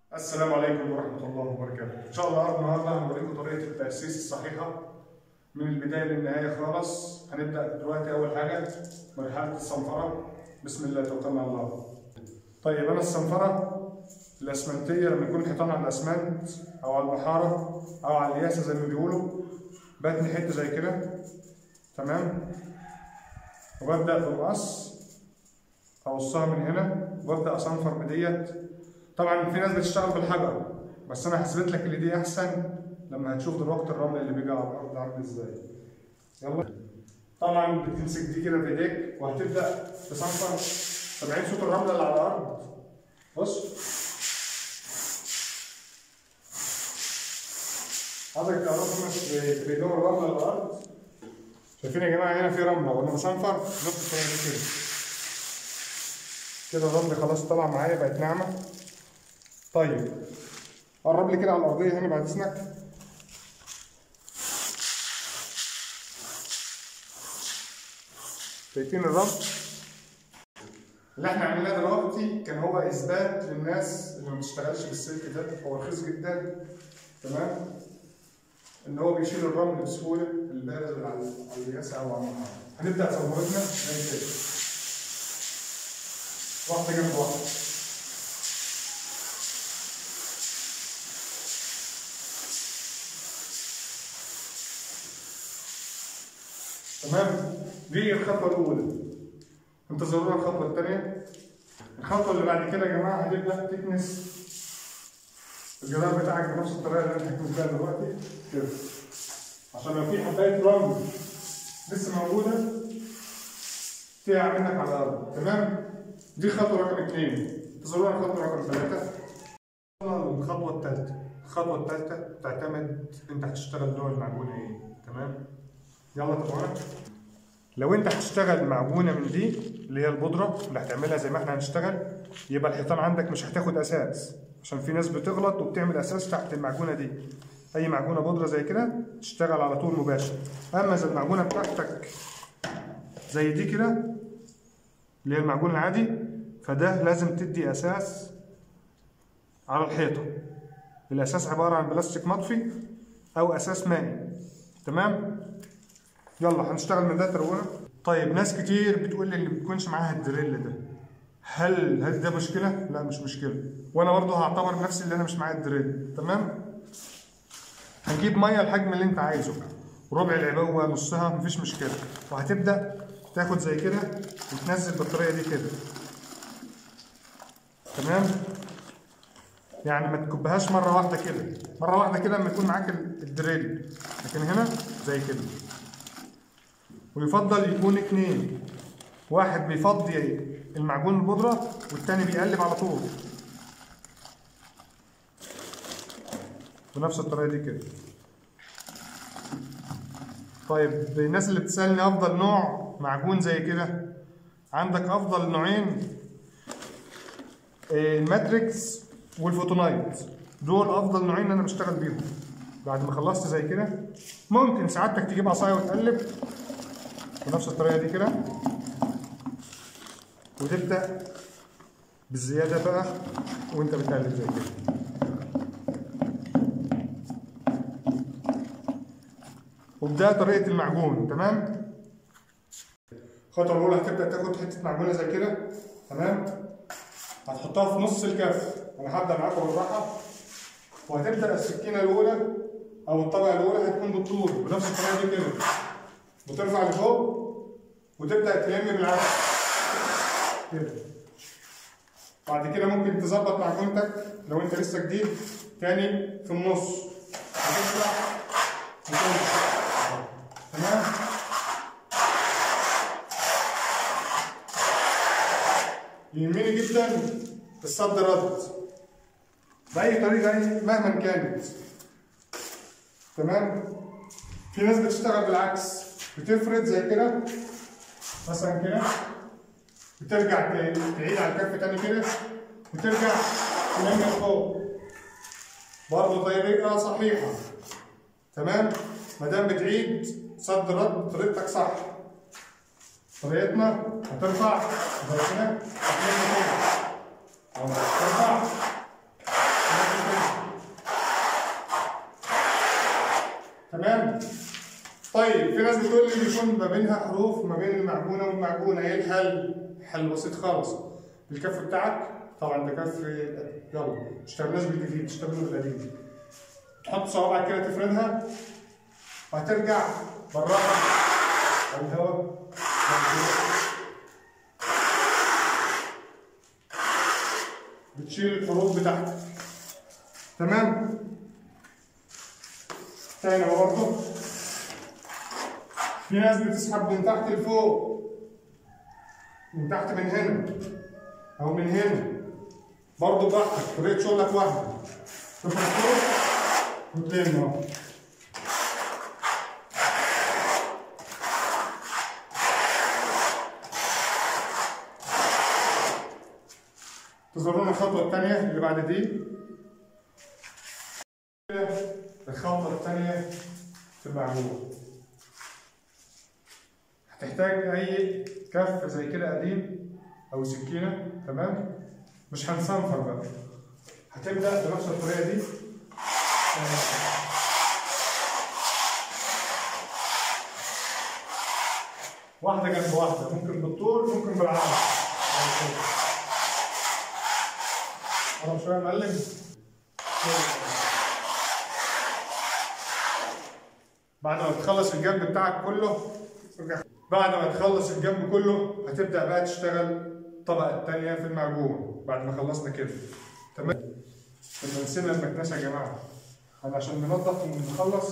السلام عليكم ورحمة الله وبركاته. إن شاء الله النهارده هنوريكم طريقة التأسيس الصحيحة من البداية للنهاية خالص. هنبدأ دلوقتي أول حاجة مرحلة الصنفرة. بسم الله توكلنا على الله. طيب أنا الصنفرة الأسمنتية لما يكون حيطان على الأسمنت أو على البحارة أو على الياسة زي ما بيقولوا بتني حتة زي كده تمام وببدأ بالمقص أقصها من هنا وأبدأ أصنفر بديت طبعا في ناس بتشتغل بالحجر بس انا هثبت لك ان دي احسن لما هتشوف دلوقتي الرمل اللي بيجي على الارض عامل ازاي يلا طبعا بتمسك دي كده بايديك وهتبدا تصنفر سامعين صوت الرمله اللي على الارض بص عايزك تعرفوا في بيدور الرمله على الارض شايفين يا جماعه هنا في رمله وانا بصنفر نفس الكلام كده كده الرمل خلاص طلع معايا بقت ناعمه طيب قرب لي كده على الارضيه هنا بعد اذنك شايفين الرمل اللي احنا عملناه دلوقتي كان هو اثبات للناس اللي ما بتشتغلش بالسلك ده هو رخيص جدا تمام ان هو بيشيل الرمل بسهوله البارز على على الياسه او على المحاره هنبدا صورتنا زي كده واحده جنب واحده تمام دي الخطوه الاولى انتظرونا الخطوه الثانيه الخطوه اللي بعد كده يا جماعه هتبدا تكنس الجدار بتاعك بنفس الطريقه اللي انا هكنس بيها دلوقتي كده عشان لو في حبايه رمل لسه موجوده تقع منك على الارض تمام دي خطوه رقم اثنين انتظرونا الخطوه رقم ثلاثه الخطوه الثالثه الخطوه الثالثه تعتمد انت هتشتغل نوع المعجون ايه تمام يلا طبعا لو انت هتشتغل معجونه من دي اللي هي البودره اللي هتعملها زي ما احنا هنشتغل يبقى الحيطان عندك مش هتاخد اساس عشان في ناس بتغلط وبتعمل اساس تحت المعجونه دي اي معجونه بودره زي كده تشتغل على طول مباشر اما اذا المعجونه بتاعتك زي دي كده اللي هي المعجون العادي فده لازم تدي اساس على الحيطه الاساس عباره عن بلاستيك مطفي او اساس مائي تمام يلا هنشتغل من ده ترونا طيب ناس كتير بتقول لي اللي ما بيكونش معاها الدريل ده هل هل ده مشكله لا مش مشكله وانا برضه هعتبر نفسي اللي انا مش معايا الدريل تمام هنجيب ميه الحجم اللي انت عايزه ربع العبوه نصها مفيش مشكله وهتبدا تاخد زي كده وتنزل بالطريقه دي كده تمام يعني ما تكبهاش مره واحده كده مره واحده كده لما يكون معاك الدريل لكن هنا زي كده ويفضل يكون اتنين واحد بيفضي المعجون البودرة والتاني بيقلب على طول بنفس الطريقة دي كده طيب الناس اللي بتسألني أفضل نوع معجون زي كده عندك أفضل نوعين الماتريكس والفوتونايت دول أفضل نوعين أنا بشتغل بيهم بعد ما خلصت زي كده ممكن سعادتك تجيب عصاية وتقلب بنفس الطريقه دي كده وتبدا بالزياده بقى وانت بتقلب زي كده وبده طريقه المعجون تمام الخطوه الاولى هتبدا تاخد حته معجونه زي كده تمام هتحطها في نص الكف انا هبدا معاكم بالراحه وهتبدا السكينه الاولى او الطبقه الاولى هتكون بالطول بنفس الطريقه دي كده وترفع لفوق وتبدا تلم بالعكس كده بعد كده ممكن تظبط معجونتك لو انت لسه جديد تاني في النص هتطلع تمام يهمني جدا الصد رد بأي طريقة مهما كانت تمام في ناس بتشتغل بالعكس بتفرد زي كده مثلا كده وترجع تعيد على الكف تاني كده وترجع تنمي لفوق برضه طريقة صحيحة تمام ما دام بتعيد صد رد طريقتك صح طريقتنا هترفع زي كده هتنمي كده ترفع طيب في ناس بتقول لي بيكون ما بينها حروف ما بين المعجونه والمعجونه ايه الحل؟ حل بسيط خالص الكف بتاعك طبعا ده كف يلا ما تشتغلناش بالجديد تشتغلوا بالقديم تحط صوابعك كده تفردها وهترجع بالراحه على الهواء بتشيل الحروف بتاعتك تمام تاني برضه في ناس بتسحب من تحت لفوق من تحت من هنا او من هنا برضه براحتك طريقه شغلك واحده تفرد فوق وتلم اهو تظهرون الخطوه الثانيه اللي بعد دي الخطوه الثانيه في المعجون هتحتاج اي كف زي كده قديم او سكينه تمام مش هنصنفر بقى هتبدا بنفس الطريقه دي واحده جنب واحده ممكن بالطول ممكن بالعرض قرب شويه يا معلم بعد ما تخلص الجنب بتاعك كله ارجع بعد ما تخلص الجنب كله هتبدا بقى تشتغل الطبقه الثانيه في المعجون بعد ما خلصنا كده تمام كنا نسينا المكنسه يا جماعه انا عشان ننظف ونخلص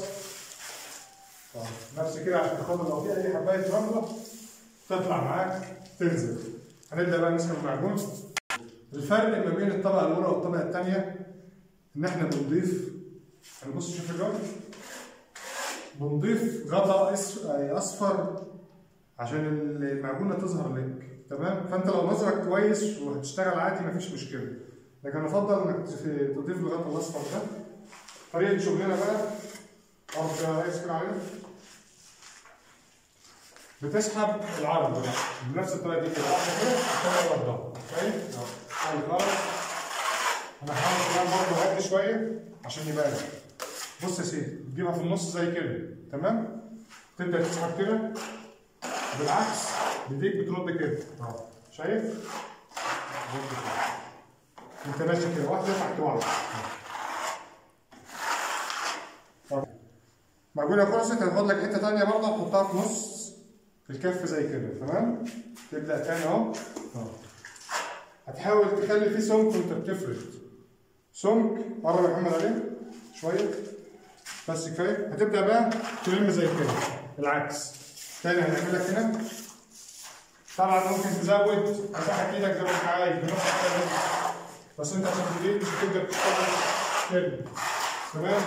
نفس كده عشان خاطر لو في اي حبايه رمله تطلع معاك تنزل هنبدا بقى نسحب المعجون الفرق ما بين الطبقه الاولى والطبقه الثانيه ان احنا بنضيف هنبص شوف الراجل بنضيف غطاء اصفر عشان المعجونه تظهر لك تمام فانت لو نظرك كويس وهتشتغل عادي مفيش مشكله لكن افضل انك تضيف الغطاء الاصفر ده طريقه شغلنا بقى اعرف يا ريس كده علينا بتسحب العرض ده بنفس الطريقه دي كده واحده كده الثانيه ورا شايف؟ اهو خلاص انا هحاول كمان برضه اهدي شويه عشان يبان بص يا سيدي تجيبها في النص زي كده تمام تبدا تسحب كده بالعكس بايديك بترد كده اهو شايف رد كده. انت ماشي كده واحده تحت واحده طب. معجونه خلصت هناخد لك حته ثانيه برضه تحطها في نص الكف زي كده تمام تبدا تاني اهو اهو هتحاول تخلي فيه سمك وانت بتفرد سمك قرب يا محمد عليه شويه بس كفايه هتبدا بقى تلم زي كده العكس تاني هنعمل لك هنا طبعا ممكن تزود مساحه ايدك زي ما انت عايز بنص الكلام. بس انت عشان تجيب مش هتقدر تشتغل كده تمام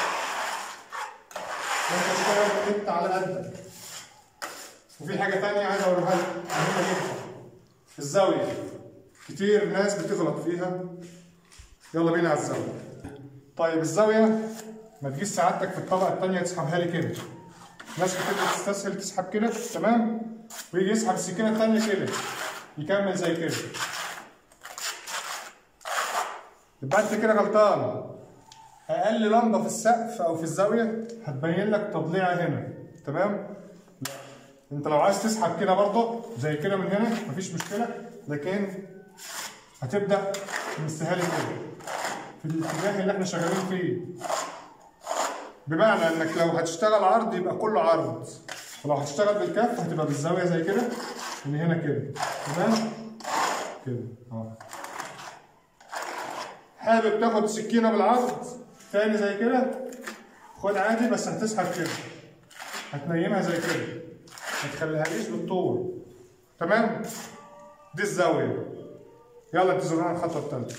وانت تشتغل انت على قدك وفي حاجه تانية عايز اوريها لك مهمه جدا الزاويه كتير ناس بتغلط فيها يلا بينا على الزاويه طيب الزاويه ما تجيش سعادتك في الطبقه الثانيه تسحبها لي كده ناس كتير بتستسهل تسحب كده تمام ويجي يسحب السكينه الثانيه كده يكمل زي كده يبقى انت كده غلطان اقل لمبه في السقف او في الزاويه هتبين لك تضليعه هنا تمام لا. انت لو عايز تسحب كده برضه زي كده من هنا مفيش مشكله لكن هتبدا تمسها لي كده في الاتجاه اللي احنا شغالين فيه بمعنى انك لو هتشتغل عرض يبقى كله عرض ولو هتشتغل بالكف هتبقى بالزاويه زي كده من هنا كده تمام كده اهو حابب تاخد سكينه بالعرض تاني زي كده خد عادي بس هتسحب كده هتنيمها زي كده ما تخليهاليش بالطول تمام دي الزاويه يلا انتظرونا الخطوه الثالثه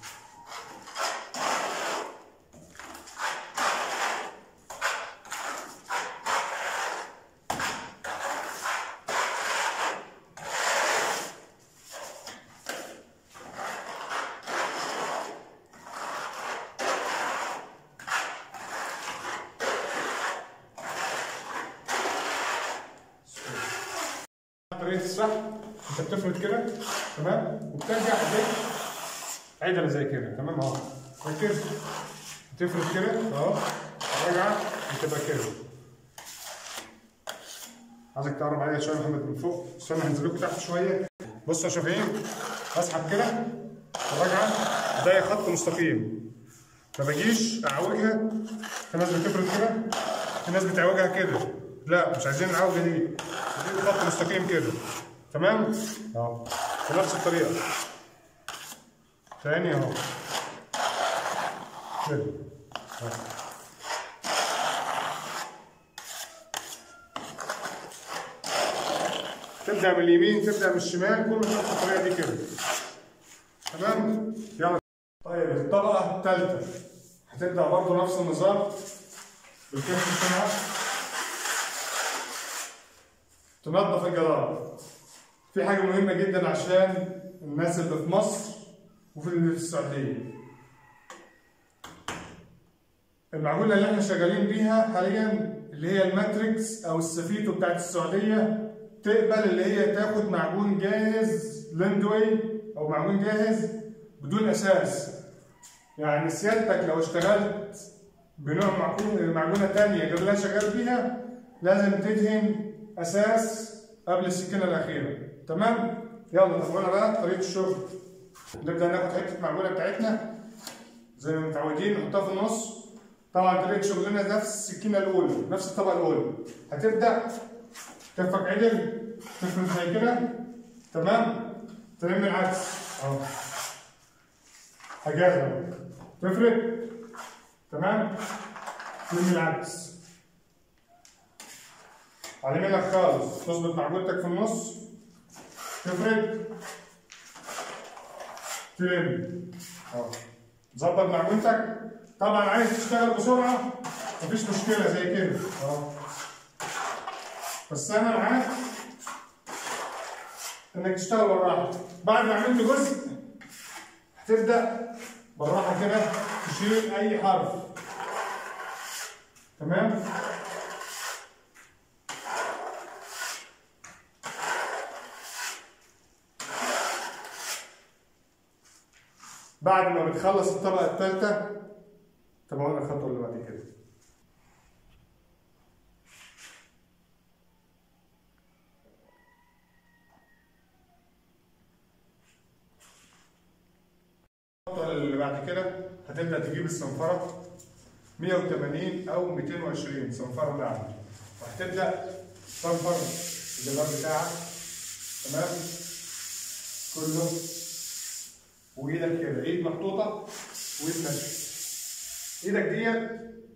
طريقه السحب انت بتفرد كده تمام وبترجع زي عدله زي كده تمام اهو ركز تفرد كده اهو راجعه وتبقى كده عايزك تقرب عليا شويه يا محمد من فوق استنى هنزل لكم تحت شويه بص يا شفيق اسحب كده وراجعه ده خط مستقيم ما باجيش اعوجها في ناس بتفرد كده في ناس بتعوجها كده لا مش عايزين العوجه دي عايزين خط مستقيم كده تمام اهو بنفس الطريقه تاني اهو كده أهو. تبدا من اليمين تبدا من الشمال كله بنفس الطريقه دي كده تمام يلا طيب الطبقه الثالثه هتبدا برضه نفس النظام بالكف بتاعها تنظف الجدار في حاجه مهمه جدا عشان الناس اللي في مصر وفي اللي في السعوديه المعجونه اللي احنا شغالين بيها حاليا اللي هي الماتريكس او السفيتو بتاعت السعوديه تقبل اللي هي تاخد معجون جاهز لاندوي او معجون جاهز بدون اساس يعني سيادتك لو اشتغلت بنوع معجون معجونه تانية غير اللي أنا شغال بيها لازم تدهن اساس قبل السكينه الاخيره تمام يلا تابعونا بقى طريقه الشغل نبدا ناخد حته معجونه بتاعتنا زي ما متعودين نحطها في النص طبعا طريقه شغلنا نفس السكينه الاولى نفس الطبقه الاولى هتبدا كفك عدل تفرد زي كده تمام تلم العكس اهو حاجات اهو تفرد تمام تلم العكس على يمينك خالص تظبط معجونتك في النص تفرد تلم اهو ظبط معجونتك طبعا عايز تشتغل بسرعه مفيش مشكله زي كده اهو بس انا معاك انك تشتغل بالراحه بعد ما عملت جزء هتبدا بالراحه كده تشيل اي حرف تمام بعد ما بتخلص الطبقه الثالثه تابعونا الخطوه اللي بعد كده الخطوه اللي بعد كده هتبدا تجيب الصنفره 180 او 220 صنفره ناعمه وهتبدا تصنفر الجدار بتاعك تمام كله وايدك كده ايد محطوطه وايد ماشيه ايدك ديت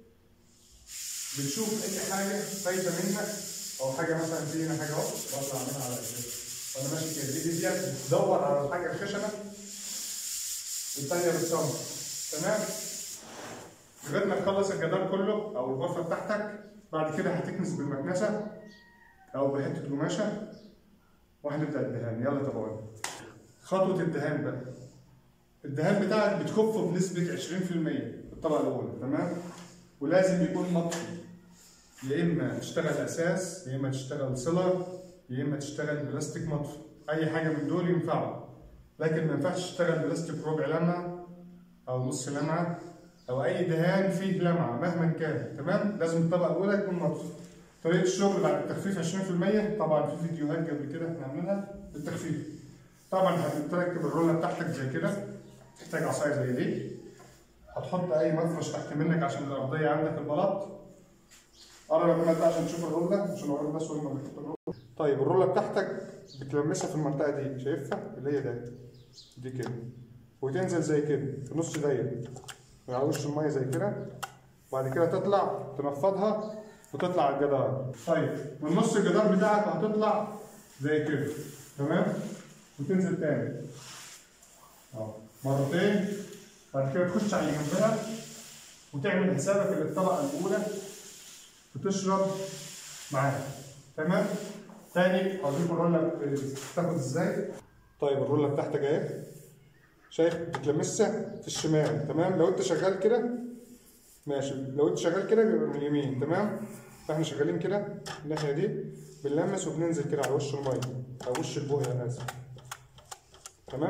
بتشوف اي حاجه فايته منك او حاجه مثلا في هنا حاجه اهو بطلع منها على كده وانا ماشي كده ايدي ديت بتدور على الحاجه الخشنه والثانيه بتصنفر تمام لغايه ما تخلص الجدار كله او الغرفه بتاعتك بعد كده هتكنس بالمكنسه او بحته قماشه وهنبدا الدهان يلا تابعونا خطوه الدهان بقى الدهان بتاعك بتكفه بنسبه 20% في الطبقه الاولى تمام ولازم يكون مطفي يا اما تشتغل اساس يا اما تشتغل سيلر يا اما تشتغل بلاستيك مطفي اي حاجه من دول ينفعوا لكن ما ينفعش تشتغل بلاستيك ربع لمعه او نص لمعه او اي دهان فيه لمعه مهما كان تمام لازم الطبقه الاولى تكون مطفي طريقه الشغل بعد التخفيف 20% طبعا في فيديوهات قبل كده احنا عاملينها بالتخفيف طبعا هتركب الروله بتاعتك زي كده تحتاج عصايه زي دي هتحط اي مفرش تحت منك عشان الارضيه عندك البلاط قرب يا محمد عشان تشوف الروله عشان اوري الناس وين ما بتحط الروله طيب الروله بتاعتك بتلمسها في المنطقه دي شايفها اللي هي دي دي كده وتنزل زي كده في نص دايره من على وش الميه زي كده وبعد كده تطلع تنفضها وتطلع على الجدار طيب من نص الجدار بتاعك هتطلع زي كده تمام وتنزل تاني اهو مرتين بعد كده تخش على اللي جنبها وتعمل حسابك ان الطبقه الاولى بتشرب معاها تمام تاني هوريكم الروله بتاخد ازاي طيب الروله بتاعتك اهي شايف بتلمسها في الشمال تمام لو انت شغال كده ماشي لو انت شغال كده بيبقى من اليمين تمام فاحنا شغالين كده الناحيه دي بنلمس وبننزل كده على وش الميه او وش البويه انا اسف تمام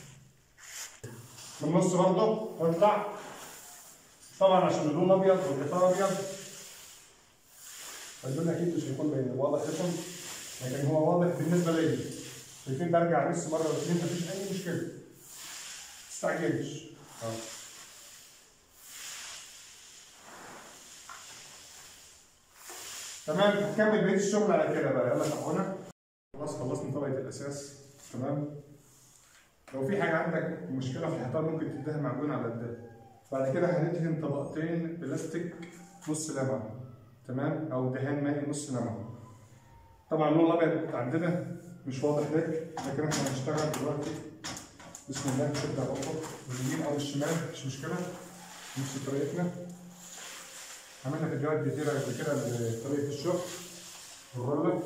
من النص برضه هيطلع طبعا عشان اللون ابيض والقطار ابيض اللون اكيد مش هيكون باين واضح لكم لكن هو واضح بالنسبه لي شايفين برجع لسه مره واثنين مفيش اي مشكله ما تستعجلش اه تمام هكمل بقيه الشغل على كده بقى يلا تعالوا خلاص خلصنا طبقه الاساس تمام لو في حاجه عندك مشكله في الحيطان ممكن تديها معجون على قدها بعد كده هندهن طبقتين بلاستيك نص لمعه تمام او دهان مائي نص لمعه طبعا اللون الابيض عندنا مش واضح لك لكن احنا هنشتغل دلوقتي بسم الله نبدا نقطه باليمين او الشمال مش مشكله نفس طريقتنا عملنا فيديوهات كتيره قبل كده لطريقه الشغل الرولة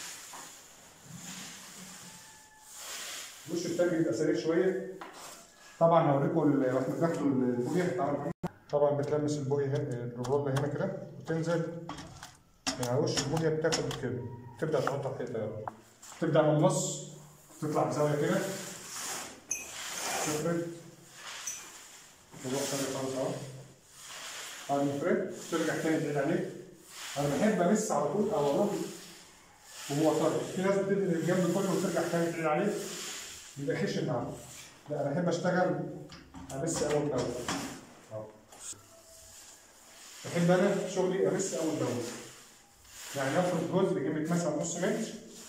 الوش التاني بيبقى سريع شويه طبعا هوريكم ال- واحنا بناخدوا البويه تعالوا طبعا بتلمس البويه هنا الرولة هنا كده وتنزل من على وش البويه بتاخد كده تبدا تحطها في حته يلا. تبدا من النص تطلع بزاويه كده تفرد تروح تاني خالص اهو بعد ما تفرد ترجع تاني تعيد عليه انا بحب امس على طول او اروح وهو طري في ناس بتدهن الجنب كله وترجع تاني تعيد عليه بيبقى خشن معاك لا انا بحب اشتغل امس اول باول أهو. بحب انا شغلي امس اول باول يعني افرض جزء قيمه مثلا نص متر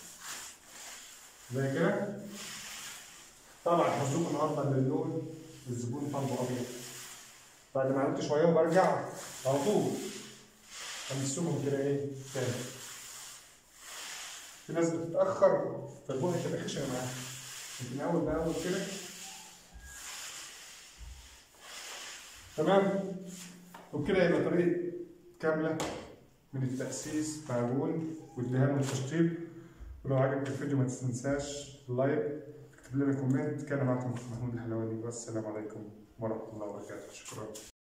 زي كده طبعا هزوق النهارده للون الزبون طالبه ابيض بعد ما عملت شويه وبرجع على طول امسهم كده ايه تاني في ناس بتتاخر فالبويه تبقى خشنه معاها لكن اول باول كده تمام وبكده يبقى طريقه كامله من التأسيس معجون والدهان والتشطيب ولو عجبك الفيديو ما تنساش لايك اكتب لنا كومنت كان معكم محمود الحلواني والسلام عليكم ورحمة الله وبركاته شكرا